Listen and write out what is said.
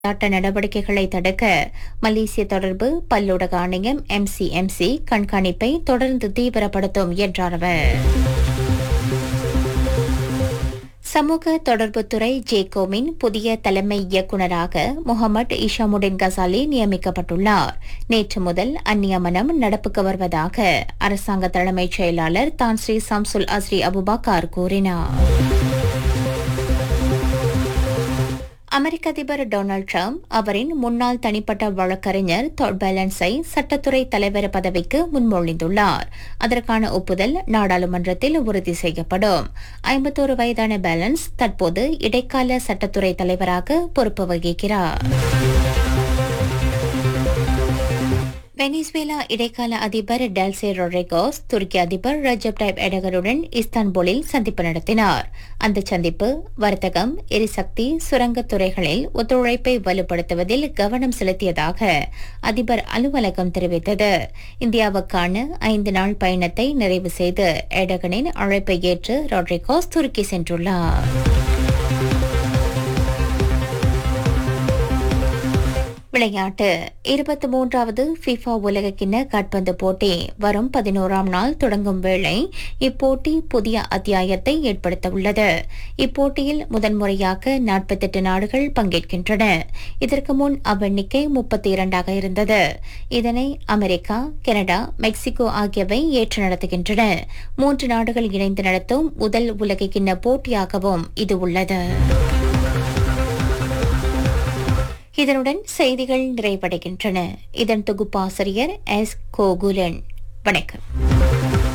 விளையாட்டு நடவடிக்கைகளை தடுக்க மலேசிய தொடர்பு பல்லூடக ஆணையம் எம்சிஎம்சி கண்காணிப்பை தொடர்ந்து தீவிரப்படுத்தும் என்றார் அவர் சமூக தொடர்புத்துறை ஜேகோமின் புதிய தலைமை இயக்குநராக முகமது இஷாமுடின் கசாலி நியமிக்கப்பட்டுள்ளார் நேற்று முதல் அந்நியமனம் நடப்புக்கு வருவதாக அரசாங்க தலைமைச் செயலாளர் தான் ஸ்ரீ சம்சுல் அஸ்ரி அபுபக்கார் கூறினார் அமெரிக்க அதிபர் டொனால்டு ட்ரம்ப் அவரின் முன்னாள் தனிப்பட்ட வழக்கறிஞர் தொட் பேலன்ஸை சட்டத்துறை தலைவர் பதவிக்கு முன்மொழிந்துள்ளார் அதற்கான ஒப்புதல் நாடாளுமன்றத்தில் உறுதி செய்யப்படும் ஐம்பத்தோரு வயதான பேலன்ஸ் தற்போது இடைக்கால சட்டத்துறை தலைவராக பொறுப்பு வகிக்கிறார் வெனிசுவேலா இடைக்கால அதிபர் டெல்சே ரொட்ரிகோஸ் துருக்கி அதிபர் ரஜப் டைப் எடகருடன் இஸ்தான்புலில் சந்திப்பு நடத்தினார் அந்த சந்திப்பு வர்த்தகம் எரிசக்தி சுரங்கத் துறைகளில் ஒத்துழைப்பை வலுப்படுத்துவதில் கவனம் செலுத்தியதாக அதிபர் அலுவலகம் தெரிவித்தது இந்தியாவுக்கான ஐந்து நாள் பயணத்தை நிறைவு செய்து எடகனின் அழைப்பை ஏற்று ரொட்ரிகோஸ் துருக்கி சென்றுள்ளார் விளையாட்டு இருபத்தி மூன்றாவது ஃபிஃபா உலகக்கிண்ண காட்பந்து போட்டி வரும் பதினோராம் நாள் தொடங்கும் வேளை இப்போட்டி புதிய அத்தியாயத்தை ஏற்படுத்த உள்ளது இப்போட்டியில் முதன்முறையாக நாற்பத்தெட்டு நாடுகள் பங்கேற்கின்றன இதற்கு முன் அவ்வெண்ணிக்கை முப்பத்தி இரண்டாக இருந்தது இதனை அமெரிக்கா கனடா மெக்சிகோ ஆகியவை ஏற்று நடத்துகின்றன மூன்று நாடுகள் இணைந்து நடத்தும் முதல் உலகக்கிண்ண போட்டியாகவும் இது உள்ளது இதனுடன் செய்திகள் நிறைவடைகின்றன இதன் தொகுப்பாசிரியர் எஸ் கோகுலன் வணக்கம்